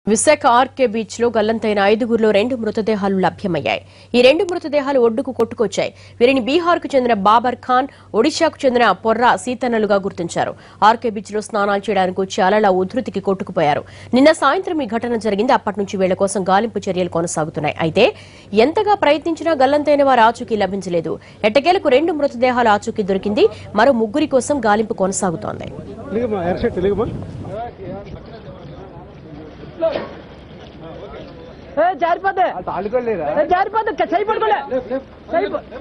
Visakha RK beach లో గల్లంతైన ఐదుగురిలో రెండు మృతదేహాలు లభ్యమయ్యాయి ఈ రెండు మృతదేహాలు ఒడ్డుకు కొట్టుకొచ్చాయి వీరిని బీహార్ కు చెందిన బాబర్ ఖాన్ ఒడిశాకు చెందిన పొర్రా సీతన్నలుగా గుర్తించారు ఆర్కే బీచ్ లో స్నానాలు చేయడానికి వచ్చి అలల ఉధృతికి కొట్టుకుపోయారు నిన్న సాయంత్రం ఈ ఘటన జరిగింది అప్పటి నుంచి వీళ్ల కోసం గాలింపు చర్యలు కొనసాగుతున్నాయి అయితే ఎంతగా ప్రయత్నించినా గల్లంతైన వారి ఆచూకీ లభించలేదు ఎట్టకేలకు రెండు మృతదేహాల ఆచూకీ దొరికింది మరో ముగ్గురి కోసం గాలింపు కొనసాగుతోంది తెలుగుమా ఎర్షెట్ తెలుగుమా ఏ జారిపోద్ది ఏ జారిపోద్ది క- చెయ్యి పడుకోలే చెయ్యి ప-